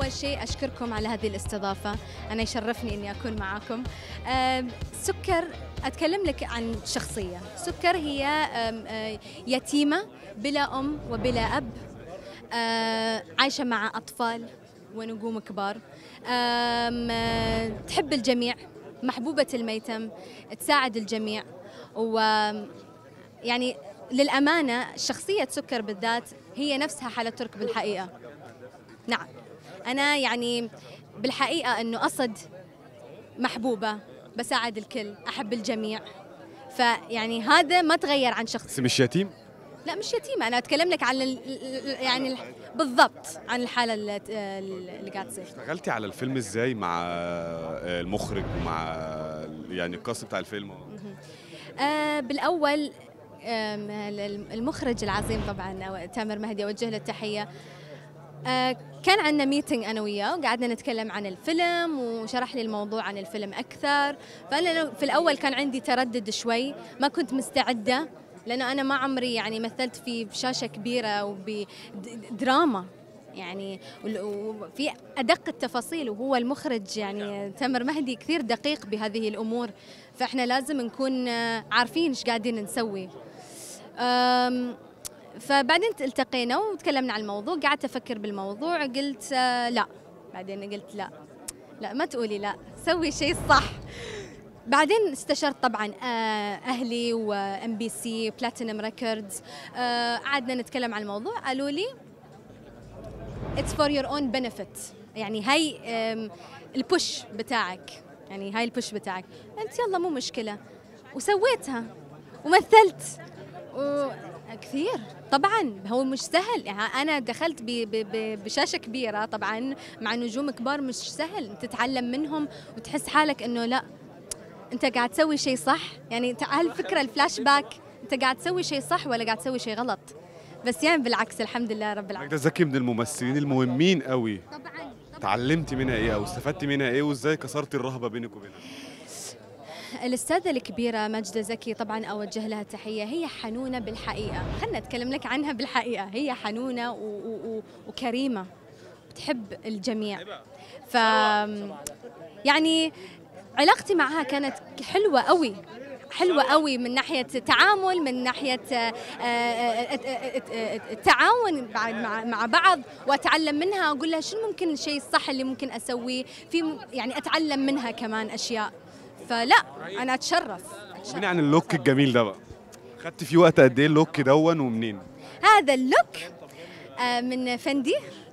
أول شيء أشكركم على هذه الاستضافة أنا يشرفني أني أكون معاكم آم، سكر أتكلم لك عن شخصية سكر هي آم، آه، يتيمة بلا أم وبلا أب آه، عايشة مع أطفال ونجوم كبار آم، آه، تحب الجميع محبوبة الميتم تساعد الجميع و يعني للأمانة شخصية سكر بالذات هي نفسها حالة ترك بالحقيقة نعم أنا يعني بالحقيقة أنه أصد محبوبة بساعد الكل أحب الجميع فيعني هذا ما تغير عن شخص بس مش يتيم لا مش يتيمة أنا أتكلم لك عن ال- ال- يعني ال- بالضبط عن الحالة اللي, اللي قاعد تصير اشتغلتي على الفيلم ازاي مع آه، المخرج ومع يعني الكاست بتاع الفيلم آه بالأول آم، ال- المخرج العظيم طبعا أو تامر مهدي أوجه له التحية آه كان عندنا ميتنج أنا وياه وقعدنا نتكلم عن الفيلم وشرح لي الموضوع عن الفيلم أكثر فأنا في الأول كان عندي تردد شوي ما كنت مستعدة لأنه أنا ما عمري يعني مثلت في شاشة كبيرة وبدراما يعني وال- وفي أدق التفاصيل وهو المخرج يعني تامر مهدي كثير دقيق بهذه الأمور فإحنا لازم نكون آه، عارفين إيش قاعدين نسوي أم، فبعدين التقينا وتكلمنا عن الموضوع قعدت افكر بالموضوع قلت آه، لا بعدين قلت لا لا ما تقولي لا سوي شيء صح بعدين استشرت طبعا آه، اهلي وام بي سي بلاتينم ريكوردز قعدنا نتكلم عن الموضوع قالوا لي اتس فور يور اون بنفيت يعني هاي آم، البوش بتاعك يعني هاي البوش بتاعك قلت يلا مو مشكله وسويتها ومثلت و... كثير طبعا هو مش سهل يعني انا دخلت ب... ب... ب... بشاشه كبيره طبعا مع نجوم كبار مش سهل تتعلم منهم وتحس حالك انه لا انت قاعد تسوي شيء صح يعني تع- هالفكره الفلاش باك انت قاعد تسوي شيء صح ولا قاعد تسوي شيء غلط بس يعني بالعكس الحمد لله رب العالمين ماجدة زكي من الممثلين المهمين قوي طبعا اتعلمتي منها ايه او استفدتي منها ايه وازاي كسرتي الرهبه بينك وبينها الأستاذة الكبيرة ماجدة زكي طبعا أوجه لها تحية هي حنونة بالحقيقة خلنا أتكلم لك عنها بالحقيقة هي حنونة و و و وكريمة بتحب الجميع ف يعني علاقتي معها كانت حلوة قوي حلوة قوي من ناحية تعامل من ناحية آه، آه، آه، آه، آه، التعاون بعد مع مع بعض وأتعلم منها وأقول لها شو ممكن الشيء الصح اللي ممكن أسويه في م- يعني أتعلم منها كمان أشياء فلا أنا أتشرف مين عن اللوك الجميل ده بقى خدتي فيه وقت قد ايه اللوك دون ومنين هذا اللوك آه، من فندي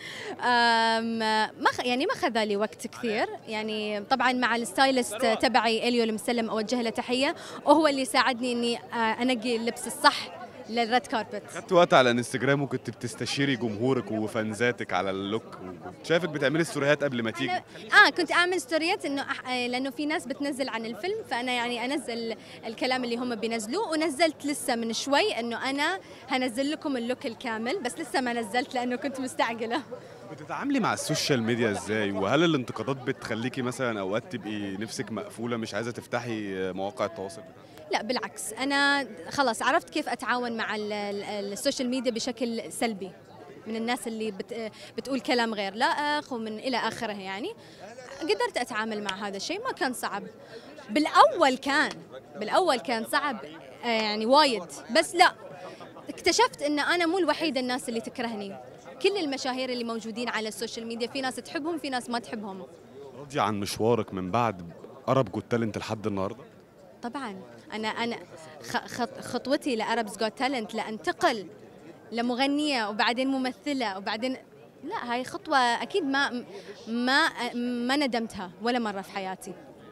آم، ما خ- يعني ما خذ لي وقت كثير يعني طبعا مع الستايلست تبعي اليو المسلم اوجه له تحيه وهو اللي ساعدني اني آه، انقي اللبس الصح للريد كاربت خدت وقت على انستجرام وكنت بتستشيري جمهورك وفانزاتك على اللوك وكنت شايفك بتعملي ستوريهات قبل ما تيجي اه كنت اعمل ستوريات انه أح... آه، لانه في ناس بتنزل عن الفيلم فانا يعني انزل الكلام اللي هم بينزلوه ونزلت لسه من شوي انه انا هنزل لكم اللوك الكامل بس لسه ما نزلت لانه كنت مستعجله بتتعاملي مع السوشيال ميديا ازاي وهل الانتقادات بتخليكي مثلا اوقات تبقي نفسك مقفوله مش عايزه تفتحي مواقع التواصل بتاعك لا بالعكس انا خلاص عرفت كيف اتعاون مع ال- ال- السوشيال ميديا بشكل سلبي من الناس اللي بت بتقول كلام غير لائق ومن الى اخره يعني قدرت اتعامل مع هذا الشيء ما كان صعب بالاول كان بالاول كان صعب آه، يعني وايد بس لا اكتشفت ان انا مو الوحيده الناس اللي تكرهني كل المشاهير اللي موجودين على السوشيال ميديا في ناس تحبهم في ناس ما تحبهم راضيه عن مشوارك من بعد ارب جوت تالنت لحد النهارده طبعا انا انا خ- خط- خطوتي لاربز جوت تالنت لانتقل لمغنيه وبعدين ممثله وبعدين لا هاي خطوه اكيد ما ما ما ندمتها ولا مره في حياتي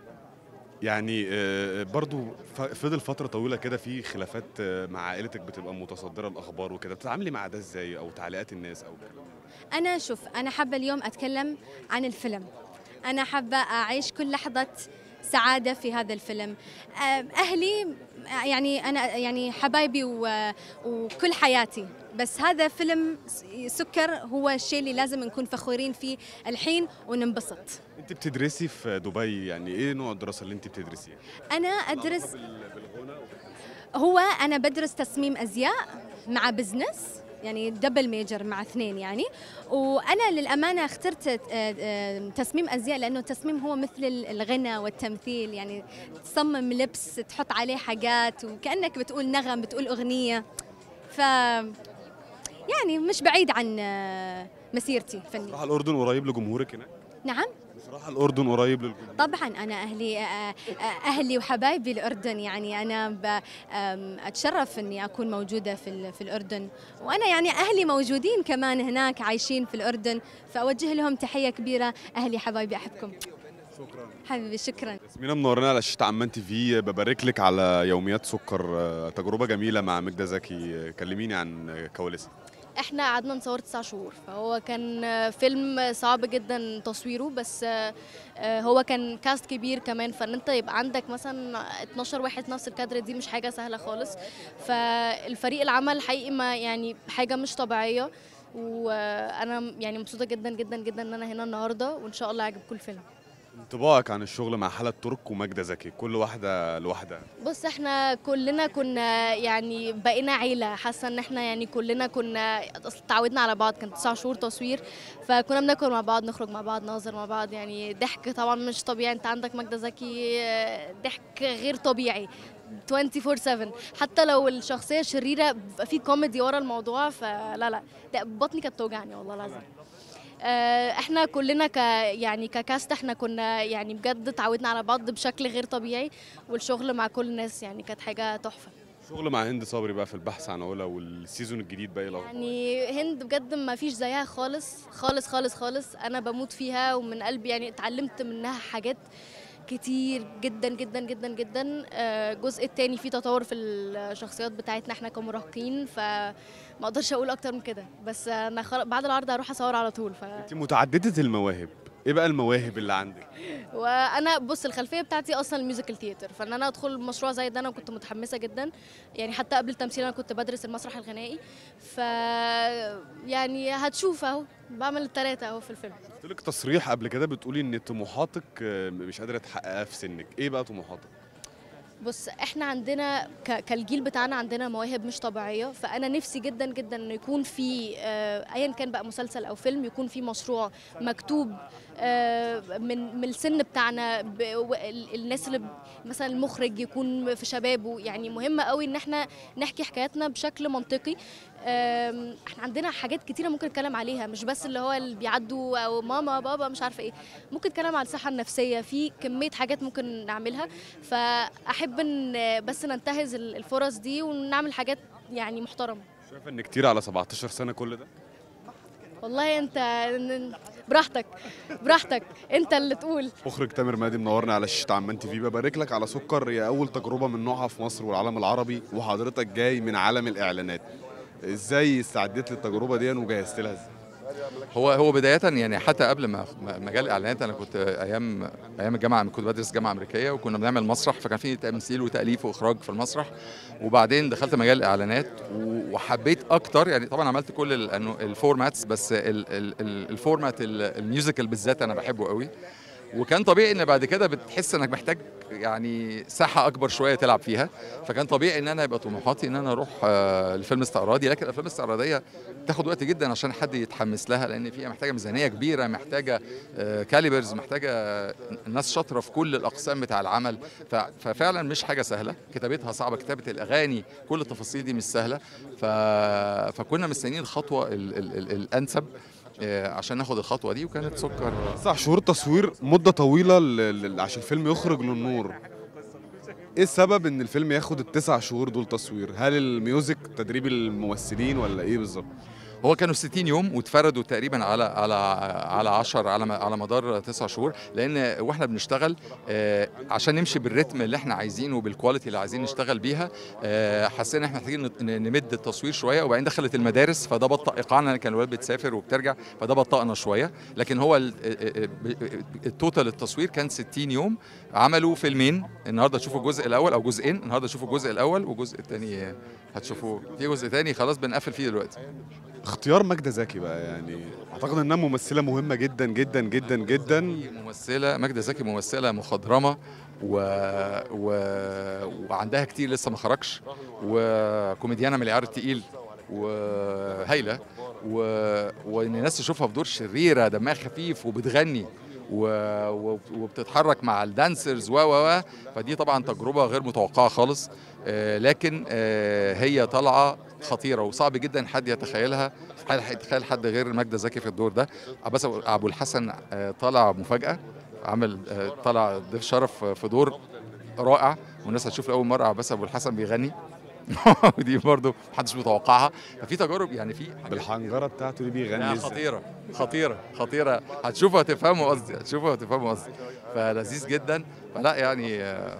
يعني آه، برضو ف- فضل فتره طويله كده في خلافات آه، مع عائلتك بتبقى متصدره الاخبار وكده بتتعاملي مع ده ازاي او تعليقات الناس او كده انا شوف انا حابه اليوم اتكلم عن الفيلم انا حابه اعيش كل لحظه سعاده في هذا الفيلم آه، اهلي آه، يعني انا يعني حبايبي و- وكل حياتي بس هذا فيلم س- سكر هو الشيء اللي لازم نكون فخورين فيه الحين وننبسط انت بتدرسي في دبي يعني ايه نوع الدراسه اللي انت بتدرسيها انا ادرس بالغنى هو انا بدرس تصميم ازياء مع بزنس يعني دبل ميجر مع اثنين يعني وانا للامانه اخترت آه، آه، تصميم ازياء لانه التصميم هو مثل الغنى والتمثيل يعني تصمم لبس تحط عليه حاجات وكانك بتقول نغم بتقول اغنيه ف يعني مش بعيد عن آه، مسيرتي الفنيه بصراحه الاردن قريب لجمهورك هناك نعم بصراحه الاردن قريب للجمهور طبعا انا اهلي آه، آه، اهلي وحبايبي الاردن يعني انا ب- آم، اتشرف اني اكون موجوده في ال- في الاردن وانا يعني اهلي موجودين كمان هناك عايشين في الاردن فاوجه لهم تحيه كبيره اهلي حبايبي احبكم شكرا حبيبي شكرا ياسمينة منورنا على شاشة عمان تي في ببارك لك على يوميات سكر آه، تجربة جميلة مع مجدة زكي آه، كلميني عن آه، كواليسها احنا قعدنا نصور تسع شهور فهو كان آه، فيلم صعب جدا تصويره بس آه، آه، هو كان كاست كبير كمان فان انت يبقى عندك مثلا 12 واحد نفس الكادر دي مش حاجه سهله خالص فالفريق العمل حقيقي ما يعني حاجه مش طبيعيه وانا يعني مبسوطه جدا جدا جدا ان انا هنا النهارده وان شاء الله يعجبكم الفيلم انطباعك عن الشغل مع حالة ترك ومجدة زكي كل واحدة لوحدها بص احنا كلنا كنا يعني بقينا عيلة حاسة ان احنا يعني كلنا كنا اصل اتعودنا على بعض كان تسع شهور تصوير فكنا بناكل مع بعض نخرج مع بعض نهزر مع بعض يعني ضحك طبعا مش طبيعي انت عندك ماجدة زكي آه، ضحك غير طبيعي 24 7 حتى لو الشخصية شريرة بيبقى في كوميدي ورا الموضوع فلا لا ده بطني كانت توجعني والله العظيم آه، احنا كلنا ك يعني ككاست احنا كنا يعني بجد اتعودنا على بعض بشكل غير طبيعي والشغل مع كل الناس يعني كانت حاجه تحفه شغل مع هند صبري بقى في البحث عن علا والسيزون الجديد بقى ايه الأخبار؟ يعني هند بجد ما فيش زيها خالص خالص خالص خالص انا بموت فيها ومن قلبي يعني اتعلمت منها حاجات كتير جدا جدا جدا جدا آه، الجزء التاني فيه تطور في الشخصيات بتاعتنا احنا كمراهقين فما اقدرش اقول اكتر من كده بس انا خل... بعد العرض هروح اصور على طول ف... انت متعددة المواهب ايه بقى المواهب اللي عندك؟ وانا بص الخلفيه بتاعتي اصلا الميوزيكال ثياتر فان انا ادخل مشروع زي ده انا كنت متحمسه جدا يعني حتى قبل التمثيل انا كنت بدرس المسرح الغنائي ف يعني هتشوف اهو بعمل الثلاثه اهو في الفيلم قلت لك تصريح قبل كده بتقولي ان طموحاتك آه، مش قادرة تحققها في سنك ايه بقى طموحاتك؟ بص احنا عندنا ك- كالجيل بتاعنا عندنا مواهب مش طبيعيه فانا نفسي جدا جدا انه يكون في آه، ايا كان بقى مسلسل او فيلم يكون في مشروع مكتوب آه، من من السن بتاعنا ب- و- ال- الناس اللي ب- مثلا المخرج يكون في شبابه يعني مهم قوي ان احنا نحكي حكاياتنا بشكل منطقي آم، احنا عندنا حاجات كتيره ممكن نتكلم عليها مش بس اللي هو اللي بيعدوا او ماما بابا مش عارفه ايه ممكن نتكلم على الصحه النفسيه في كميه حاجات ممكن نعملها فاحب ان بس ننتهز ال- الفرص دي ونعمل حاجات يعني محترمه شايفة ان كتير على 17 سنة كل ده؟ والله انت براحتك براحتك انت اللي تقول مخرج تامر مهدي منورنا على شاشة عمان تي في ببارك لك على سكر هي أول تجربة من نوعها في مصر والعالم العربي وحضرتك جاي من عالم الإعلانات ازاي استعديت للتجربة دي وجهزت لها ازاي؟ هو هو بداية يعني حتى قبل ما ما- مجال الاعلانات انا كنت ايام ايام الجامعه كنت بدرس جامعه امريكيه وكنا بنعمل مسرح فكان في تمثيل وتاليف واخراج في المسرح وبعدين دخلت مجال الاعلانات و- وحبيت اكتر يعني طبعا عملت كل ال- الأنو- الفورماتس بس ال- ال- ال- الفورمات ال- الميوزيكال بالذات انا بحبه قوي وكان طبيعي ان بعد كده بتحس انك محتاج يعني ساحه اكبر شويه تلعب فيها فكان طبيعي ان انا يبقى طموحاتي ان انا اروح آه، لفيلم استعراضي لكن الافلام الاستعراضيه تاخد وقت جدا عشان حد يتحمس لها لان فيها محتاجه ميزانيه كبيره محتاجه آه، كاليبرز محتاجه ناس شاطره في كل الاقسام بتاع العمل ف- ففعلا مش حاجه سهله كتابتها صعبه كتابه الاغاني كل التفاصيل دي مش سهله ف... فكنا مستنيين الخطوه ال... ال... ال... الانسب آه، عشان ناخد الخطوه دي وكانت سكر تسع شهور تصوير مدة طويلة ل- ل- عشان الفيلم يخرج للنور ايه السبب ان الفيلم ياخد التسع شهور دول تصوير؟ هل الميوزك تدريب الممثلين ولا ايه بالظبط؟ هو كانوا 60 يوم واتفردوا تقريبا على على على 10 على على مدار 9 شهور لان واحنا بنشتغل آه، عشان نمشي بالريتم اللي احنا عايزينه وبالكواليتي اللي عايزين نشتغل بيها آه، حسينا احنا محتاجين نت- نمد التصوير شويه وبعدين دخلت المدارس فده بطأ ايقاعنا لأن كان الولاد بتسافر وبترجع فده بطأنا شويه لكن هو ال- آه، آه، ب- التوتال التصوير كان 60 يوم عملوا فيلمين النهارده تشوفوا الجزء الاول او جزئين النهارده تشوفوا الجزء الاول والجزء الثاني هتشوفوه في جزء ثاني خلاص بنقفل فيه دلوقتي اختيار ماجدة زكي بقى يعني اعتقد انها ممثلة مهمة جدا جدا جدا جدا ممثلة ماجدة زكي ممثلة مخضرمة و... و... وعندها كتير لسه ما خرجش وكوميديانة من العيار التقيل وهايله و... وان الناس تشوفها في دور شريره دمها خفيف وبتغني و... و... وبتتحرك مع الدانسرز و و و فدي طبعا تجربه غير متوقعه خالص آه، لكن آه، هي طالعه خطيره وصعب جدا حد يتخيلها حد يتخيل حد غير ماجدة زكي في الدور ده عباس أبو- ابو الحسن آه، طالع مفاجاه عامل آه، طالع ضيف شرف في دور رائع والناس هتشوف لاول مره عباس ابو الحسن بيغني ودي برضه محدش متوقعها ففي تجارب يعني في حاجات بالحنجره بتاعته دي بيغني لا ازاي خطيرة خطيرة خطيرة هتشوفوا هتفهموا قصدي هتشوفوا هتفهموا قصدي فلذيذ جدا فلا يعني آه،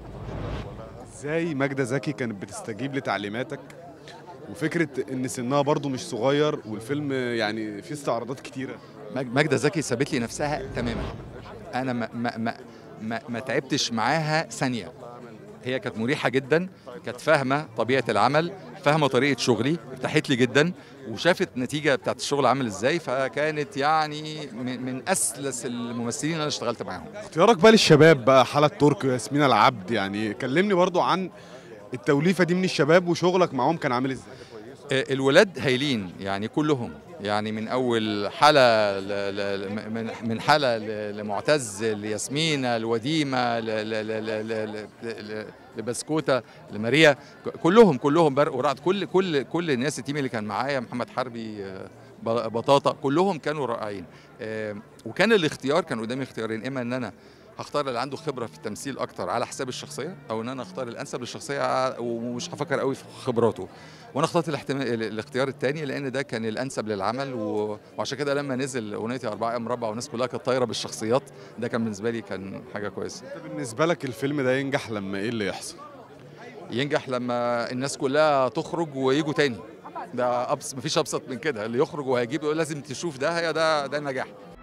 ازاي ماجدة زكي كانت بتستجيب لتعليماتك وفكره ان سنها برضو مش صغير والفيلم يعني فيه استعراضات كتيره ماج- ماجدة زكي سابت لي نفسها تماما انا ما ما ما ما, ما تعبتش معاها ثانية هي كانت مريحة جدا كانت فاهمة طبيعة العمل فاهمة طريقة شغلي ارتاحت لي جدا وشافت النتيجة بتاعت الشغل عامل ازاي فكانت يعني من, من اسلس الممثلين اللي انا اشتغلت معاهم اختيارك بقى للشباب بقى حالة ترك وياسمين العبد يعني كلمني برضو عن التوليفه دي من الشباب وشغلك معاهم كان عامل ازاي آه، الولاد هايلين يعني كلهم يعني من اول حاله ل- ل- من من حاله ل- لمعتز لياسمينة لوديمه ل- ل- ل- ل- ل- ل- لبسكوته لماريا ك- كلهم كلهم برق ورعد كل كل كل الناس التيم اللي كان معايا محمد حربي آه، ب- بطاطا كلهم كانوا رائعين آه، وكان الاختيار كان قدامي اختيارين اما ان انا هختار اللي عنده خبره في التمثيل اكتر على حساب الشخصيه او ان انا اختار الانسب للشخصيه ع- ومش هفكر قوي في خبراته وانا اخترت الاحتمال ال- الاختيار الثاني لان ده كان الانسب للعمل و... وعشان كده لما نزل اغنيه اربعه أيام مربع والناس كلها كانت طايره بالشخصيات ده كان بالنسبه لي كان حاجه كويسه بالنسبه لك الفيلم ده ينجح لما ايه اللي يحصل ينجح لما الناس كلها تخرج ويجوا تاني ده أبس مفيش ابسط من كده اللي يخرج وهيجيب يقول لازم تشوف ده هي ده ده النجاح